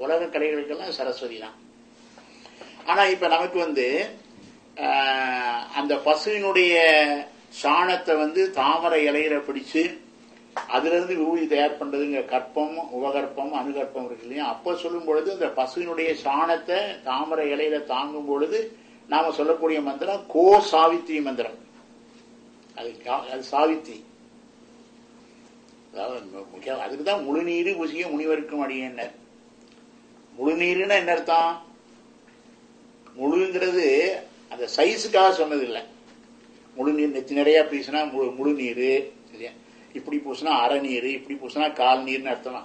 உலக கலைகளுக்கெல்லாம் சரஸ்வதி தான் ஆனா இப்ப நமக்கு வந்து ஆஹ், அந்த பசுவினுடைய சாணத்தை வந்து தாமரை இலையில பிடிச்சு அதுல இருந்து விபூதி தயார் பண்றதுங்க கற்பம் உபகற்பம் அணுகற்பம் இருக்கு இல்லையா அப்ப சொல்லும் பொழுது அந்த பசுவினுடைய சாணத்தை தாமரை இலையில தாங்கும் பொழுது நாம சொல்லக்கூடிய மந்திரம் கோ சாவித்ரி மந்திரம் அது கா- அது சாவித்ரி அதாவது மு- முக்கியம் அதுக்கு தான் முழுநீரு புசிய முனிவருக்கும் அடியன்னர் முழுநீருன்னா என்ன அர்த்தம் முழுங்கிறது அந்த சைஸுக்காக சொன்னது இல்லை முழு நீர் நெத்தி நிறைய பூசினா முழு முழு நீர் சரியா இப்படி பூசினா அரை நீர் இப்படி பூசினா கால் நீர்னு அர்த்தமா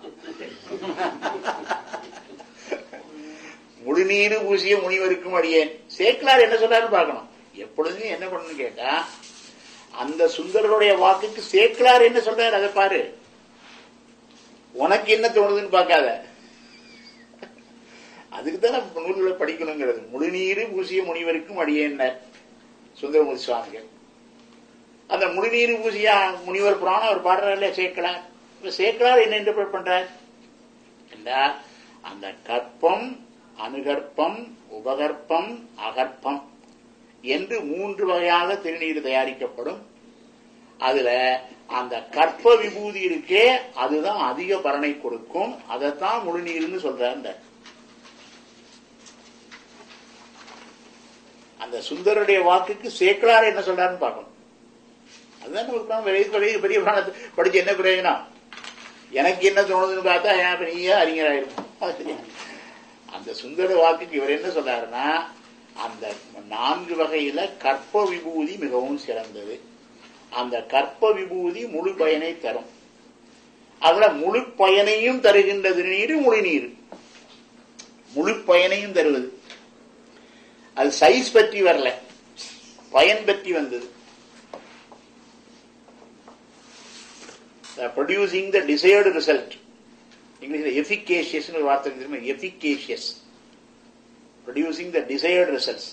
முழுநீரு பூசிய முனிவருக்கும் அடியேன் சேக்கலார் என்ன சொல்றாருன்னு பார்க்கணும் எப்பொழுதுமே என்ன பண்ணணும்னு கேட்டா அந்த சுந்தரருடைய வாக்குக்கு சேக்கலார் என்ன சொல்றாரு அதை பாரு உனக்கு என்ன தோணுதுன்னு பார்க்காத அதுக்கு தான் நம்ம நூல்களை படிக்கணுங்கிறது முழுநீரு பூசிய முனிவருக்கும் அடியேன்னர் சுந்தரமூர்த்தி சுவாமிகள் அந்த முழுநீர் பூசியா முனிவர் புராணம் அவர் பாடுறாரு இல்லையா சேக்கலார் இப்ப சேக்கலார் என்ன இன்டர்பிரட் பண்றார் என்றால் அந்த கற்பம் அணுகற்பம் உபகற்பம் அகற்பம் என்று மூன்று வகையாக திருநீர் தயாரிக்கப்படும் அதுல அந்த கற்ப விபூதி இருக்கே அதுதான் அதிக பலனை கொடுக்கும் அதைத்தான் முழுநீர்னு சொல்றார் அந்த சுந்தருடைய வாக்குக்கு சேக்கலார் என்ன சொல்றாருன்னு பார்க்கணும் அதுதான் ஒரு புராணம் பெரிய பெரிய பெரிய புராணத்தை படிச்சு என்ன பிரயோஜனம் எனக்கு என்ன தோணுதுன்னு பார்த்தா ஏன் இப்ப நீயே அறிஞராயிருக்கும் அந்த சுந்தர வாக்குக்கு இவர் என்ன சொல்றாருன்னா அந்த நான்கு வகையில கற்ப விபூதி மிகவும் சிறந்தது அந்த கற்ப விபூதி முழு பயனை தரும் அதுல முழு பயனையும் தருகின்ற திருநீர் முழு நீர் முழு பயனையும் தருவது அது சைஸ் பற்றி வரல பயன் பற்றி வந்தது ப்ரொடியூசிங் த டிசைர்டு ரிசல்ட் இங்கிலீஷ்ல எஃபிகேஷியஸ் ஒரு வார்த்தை இருக்கு தெரியுமா efficacious producing the desired results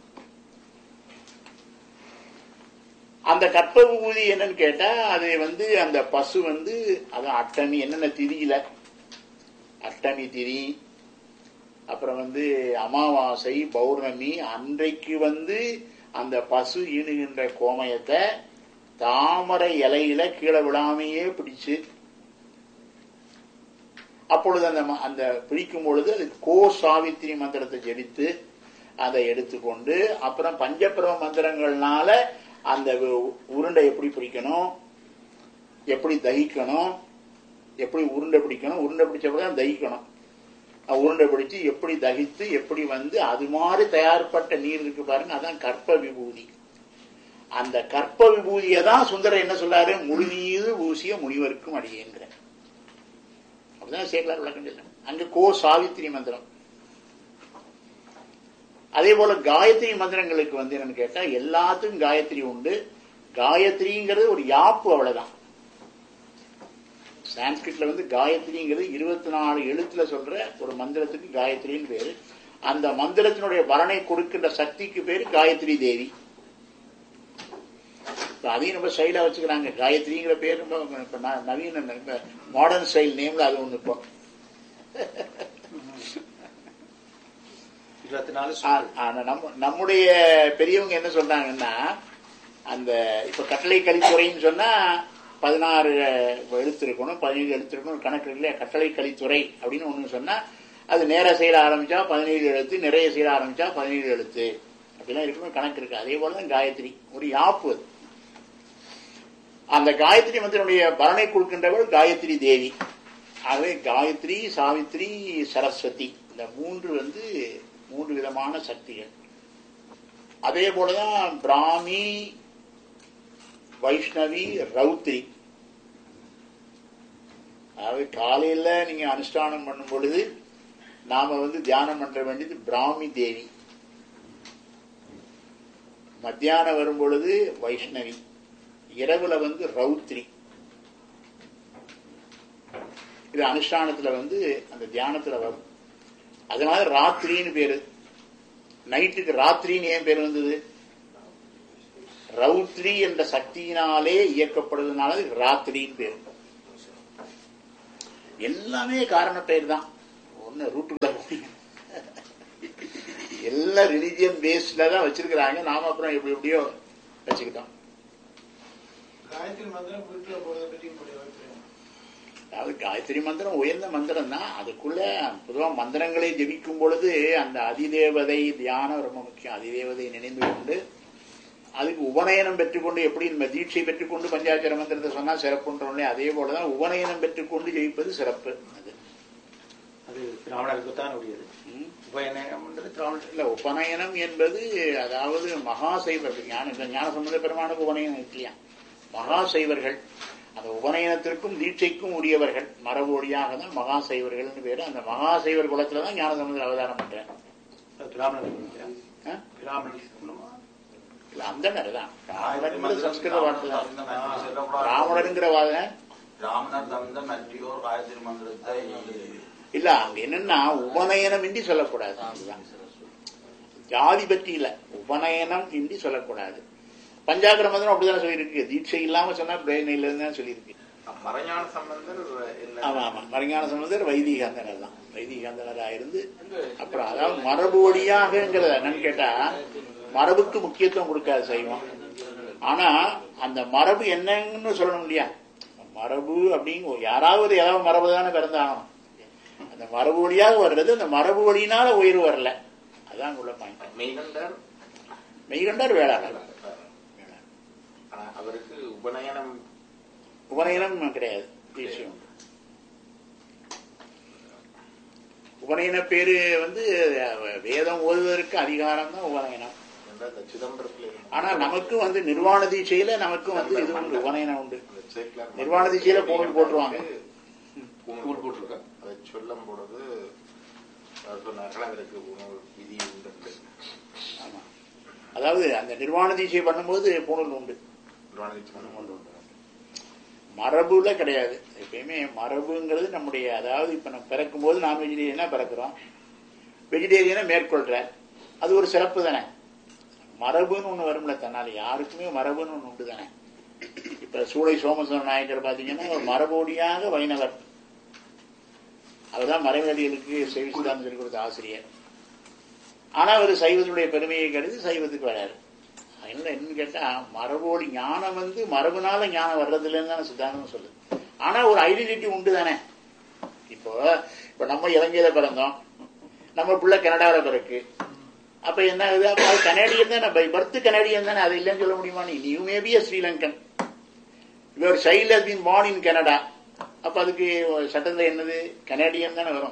அந்த கற்ப விபூதி என்னன்னு கேட்டா அது வந்து அந்த பசு வந்து அதான் அட்டமி என்னென்ன திதியில அட்டமி திதி அப்புறம் வந்து அமாவாசை பௌர்ணமி அன்றைக்கு வந்து அந்த பசு ஈணுகின்ற கோமயத்தை தாமரை இலையில கீழே விழாமையே பிடிச்சு அப்பொழுது அந்த ம- அந்த பிடிக்கும் பொழுது அது கோ சாவித்திரி மந்திரத்தை ஜெபித்து அதை எடுத்துக்கொண்டு அப்புறம் பஞ்சபிரம மந்திரங்கள்னால அந்த உ- உருண்டை எப்படி பிடிக்கணும் எப்படி தகிக்கணும் எப்படி உருண்டை பிடிக்கணும் உருண்டை பிடிச்சப்பதான் தகிக்கணும் அஹ் உருண்டை பிடிச்சு எப்படி தகித்து எப்படி வந்து அது மாதிரி தயார்பட்ட நீர் இருக்கு பாருங்க அதான் கற்ப விபூதி அந்த கற்ப விபூதியை தான் சுந்தரர் என்ன சொல்றாரு முழுநீது பூசிய முனிவருக்கும் அடியேங்கிற அப்படிதான் சேக்கலார் விளக்கம் சொல்றேன் அங்க கோ சாவித்திரி மந்திரம் அதே போல காயத்ரி மந்திரங்களுக்கு வந்து என்னன்னு கேட்டா எல்லாத்துக்கும் காயத்ரி உண்டு காயத்ரிங்கிறது ஒரு யாப்பு அவ்வளவுதான் சான்ஸ்கிரிட்ல வந்து காயத்ரிங்கிறது இருபத்தி நாலு எழுத்துல சொல்ற ஒரு மந்திரத்துக்கு காயத்ரின்னு பேரு அந்த மந்திரத்தினுடைய பலனை கொடுக்கின்ற சக்திக்கு பேரு காயத்ரி தேவி இப்ப அதையும் ரொம்ப ஸ்டைலா வச்சுக்கிறாங்க காயத்ரிங்கிற பேர் ரொம்ப இப்ப ந- நவீன மாடர்ன் ஸ்டைல் நேம்ல அது ஒண்ணு இப்போ இருபத்தி நாலு ஆ- ஆனா நம்ம நம்முடைய பெரியவங்க என்ன சொல்றாங்கன்னா அந்த இப்ப கட்டளை கலித்துறைன்னு சொன்னா பதினாறு எழுத்து இருக்கணும் பதினேழு எழுத்து இருக்கணும் கணக்கு இருக்கு இல்லையா கட்டளை கலித்துறை அப்படின்னு ஒண்ணு சொன்னா அது நேர செயல ஆரம்பிச்சா பதினேழு எழுத்து நிறைய செயல ஆரம்பிச்சா பதினேழு எழுத்து அப்படிலாம் இருக்கணும் கணக்கு இருக்கு அதே போலதான் காயத்ரி ஒரு யாப்பு அது அந்த காயத்ரி மந்திரனுடைய பலனை கொடுக்கின்றவள் காயத்ரி தேவி ஆகவே காயத்ரி சாவித்ரி சரஸ்வதி இந்த மூன்று வந்து மூன்று விதமான சக்திகள் அதே போலதான் பிராமி வைஷ்ணவி ரௌத்ரி அதாவது காலையில நீங்க அனுஷ்டானம் பண்ணும் பொழுது நாம வந்து தியானம் பண்ண வேண்டியது பிராமி தேவி மத்தியானம் வரும் பொழுது வைஷ்ணவி இரவுல வந்து ரௌத்ரி இது அனுஷ்டானத்துல வந்து அந்த தியானத்துல வரும் அதனால ராத்திரின்னு பேரு நைட்டுக்கு ராத்திரின்னு ஏன் பேர் வந்தது ரௌத்ரி என்ற சக்தியினாலே இயக்கப்படுவதனால அதுக்கு ராத்திரின்னு பேர் எல்லாமே காரண பெயர் தான் ஒன்னு ரூட்டுக்குள்ள எல்லாம் ரிலிஜியன் பேஸ்ல தான் வச்சிருக்கிறாங்க நாம அப்புறம் எப்படி எப்படியோ வச்சுக்கிட்டோம் காயத்ரி மந்திரம் வீட்டுல போறதை பற்றி உங்களுடைய அபிப்பிராயம் அதாவது காயத்ரி மந்திரம் உயர்ந்த மந்திரம் தான் அதுக்குள்ள பொதுவாக மந்திரங்களை ஜெபிக்கும் பொழுது அந்த அதிதேவதை தியானம் ரொம்ப முக்கியம் அதிதேவதை நினைந்து கொண்டு அதுக்கு உபநயனம் பெற்றுக்கொண்டு எப்படி நம்ம தீட்சை பெற்றுக்கொண்டு பஞ்சாட்சர மந்திரத்தை சொன்னா சிறப்புன்றோம்லே அதே போலதான் உபநயனம் பெற்றுக்கொண்டு ஜெயிப்பது சிறப்பு அது அது பிராமணருக்கு தான் உரியது ம். உபயனம்ன்றது பிராமணர் இல்ல உபநயனம் என்பது அதாவது மகா சைவர்கள் ஞான இந்த ஞான சம்பந்த பெருமானுக்கு உபநயனம் இல்லையா மகா சைவர்கள் அந்த உபநயனத்திற்கும் தீட்சைக்கும் உரியவர்கள் மரபொழியாக தான் மகா சைவர்கள்னு பேரு அந்த மகா சைவர் குலத்துல தான் ஞான சம்பந்தர் அவதாரம் பண்றேன் அது பிராமணருக்கு உரியது. ஆ? பிராமணருக்கு சொல்லணுமா? இல்ல அந்த தான் காயத்ரி பிராமணன் மந்திரம் சம்ஸ்கிருத வார்த்தை தான் தவிர்ந்த மற்ற சொல்லக்கூடாது. பிராமணருங்கிற வாதனை பிராமணர் தவிர்ந்த மற்றையோர் காயத்ரி மந்திரத்தை இல்ல அங்க என்னன்னா உபநயனம் இன்றி சொல்லக்கூடாது அதுதான் ஜாதி பற்றி இல்ல உபநயனம் இன்றி சொல்லக்கூடாது பஞ்சாகர மந்திரம் அப்படிதானே சொல்லியிருக்கு தீட்சை இல்லாம சொன்னா பிரேனையில இருந்து தான் சொல்லியிருக்கு மறைஞான சம்பந்தர் என்ன ஆமா ஆமா மறைஞான சம்பந்தர் வைதிகாந்தனர் தான் வைதிகாந்தனரா இருந்து அப்புறம் அதாவது மரபு வழியாகங்கிறத என்னன்னு கேட்டா மரபுக்கு முக்கியத்துவம் கொடுக்காது சைவம் ஆனா அந்த மரபு என்னன்னு சொல்லணும் இல்லையா மரபு அப்படிங்க யாராவது ஏதாவது மரபு தானே பிறந்தாகணும் அந்த மரபு வழியாக வர்றது அந்த மரபு வழியினால உயிர் வரல அதான் உள்ள பாயிண்ட் மெய்கண்டர் மெய்கண்டார் வேளாளர் ஆனா அவருக்கு உபநயனம் உபநயனம் கிடையாது தீட்சை உண்டு உபநயன பேரு வந்து அஹ், வேதம் ஓதுவதற்கு அதிகாரம் தான் உபநயனம் என்ற அந்த சிதம்பரத்தில் இருந்த ஆனா நமக்கு வந்து நிர்வாண தீட்சையில நமக்கு வந்து இது உண்டு உபநயனம் உண்டு அந்த சேக்கிலார் நிர்வாண தீட்சையில பூணூல் போட்டுருவாங்க. பூணூல் போட்டிருக்க அதை சொல்லும் பொழுது அவர் சொன்னார்கள் அதற்கு உணவு விதி உண்டு ஆமா அதாவது அந்த நிர்வாண தீட்சை பண்ணும்போது பூணூல் உண்டு நிர்வாணம் பண்ணும் உண்டு, உண்டு. மரபுல கிடையாது எப்பயுமே மரபுங்கிறது நம்முடைய அதாவது இப்ப நம்ம பிறக்கும் போது நான் வெஜிடேரியனா பிறக்கிறோம் வெஜிடேரியனை மேற்கொள்ற அது ஒரு சிறப்பு தானே மரபுன்னு ஒண்ணு வரும்ல தன்னால யாருக்குமே மரபுன்னு ஒண்ணு உண்டு தானே இப்ப சூளை சோமசுவர நாயக்கர் பாத்தீங்கன்னா ஒரு மரபோடியாக வைணவர் அவர்தான் மறைவடிகளுக்கு செவிசுதான் சொல்லிக் கொடுத்த ஆசிரியர் ஆனா அவர் சைவத்துடைய பெருமையை கருதி சைவத்துக்கு வராரு அதனால என்னன்னு கேட்டா மரபோடி ஞானம் வந்து மரபுனால ஞானம் வர்றதில்லைன்னு தானே சித்தாந்தம் சொல்லுது ஆனா ஒரு ஐடென்டிட்டி உண்டு தானே இப்போ இப்ப நம்ம இலங்கையில பிறந்தோம் நம்ம பிள்ளை கனடாவில் பிறகு அப்ப என்ன ஆகுது அப்ப அது கனடியன் தானே பை பர்த் கனடியன் தானே அது இல்லைன்னு சொல்ல முடியுமா நீ you may be Sri Lankan your child has been born in Canada அப்ப அதுக்கு சட்டத்துல என்னது கனடியன் தானே வரும்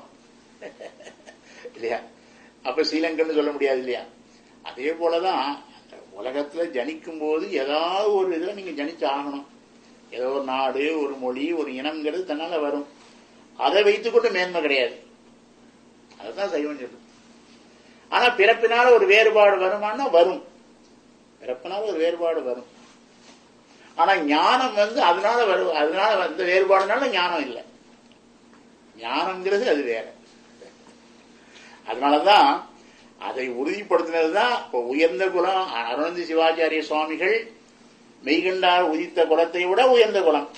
இல்லையா அப்ப ஸ்ரீலங்கன்னு சொல்ல முடியாது இல்லையா அதே போலதான் உலகத்துல ஜனிக்கும் போது ஏதாவது ஒரு இதுல நீங்க ஜனிச்சு ஆகணும் ஏதோ ஒரு நாடு ஒரு மொழி ஒரு இனம்ங்கிறது தன்னால வரும் அதை வைத்துக்கொண்டு மேன்மை கிடையாது அதுதான் சைவம் சொல்லுது ஆனா பிறப்பினால ஒரு வேறுபாடு வருமானா வரும் பிறப்பினால ஒரு வேறுபாடு வரும் ஆனா ஞானம் வந்து அதனால வரும் அதனால வந்த வேறுபாடுனால ஞானம் இல்லை ஞானம்ங்கிறது அது வேற அதனாலதான் அதை உறுதிப்படுத்தினதுதான் இப்ப உயர்ந்த குலம் அருணந்தி சிவாச்சாரிய சுவாமிகள் மெய்கண்டார் உதித்த குலத்தை விட உயர்ந்த குலம்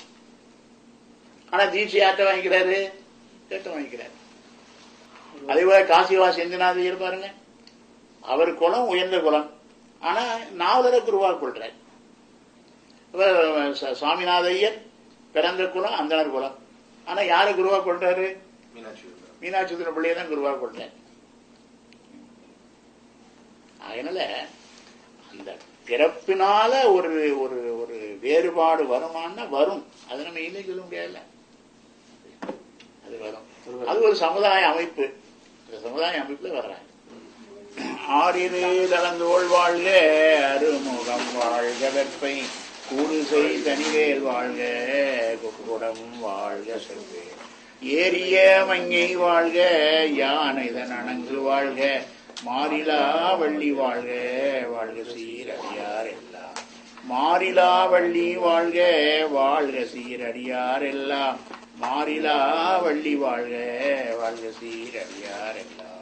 ஆனா தீட்சை யார்ட்ட வாங்கிக்கிறாரு கேட்ட வாங்கிக்கிறாரு அதே போல காசிவா செந்திநாதையர் பாருங்க அவர் குலம் உயர்ந்த குலம் ஆனா நாவலரை குருவா கொள்றார் இவர் ச- சுவாமிநாத ஐயர் பிறந்த குலம் அந்தனர் குலம் ஆனா யாரை குருவா கொள்றாரு மீனாட்சி இருந்தார். மீனாட்சி சுந்தர பிள்ளையை தான் குருவா கொள்றார் அதனால அந்த பிறப்பினால ஒரு ஒரு ஒரு வேறுபாடு வருமானா வரும் அது நம்ம இல்லை சொல்ல முடியாதுல்ல அது வரும் அது ஒரு சமுதாய அமைப்பு அந்த சமுதாய அமைப்புல வர்றாங்க ஆறிரு தளந்தோள் வாழ்க அருமுகம் வாழ்க வெப்பை கூடுசை தனிவேல் வாழ்க குக்குடம் வாழ்க செல்வே ஏரிய மங்கை வாழ்க யானைதன் அணங்கு வாழ்க மாறிலா வள்ளி வாழ்க வாழ்க சீரடியார் எல்லாம் மாறிலா வள்ளி வாழ்க வாழ்க சீரடியார் எல்லாம் மாறிலா வள்ளி வாழ்க வாழ்க சீரடியார் எல்லாம்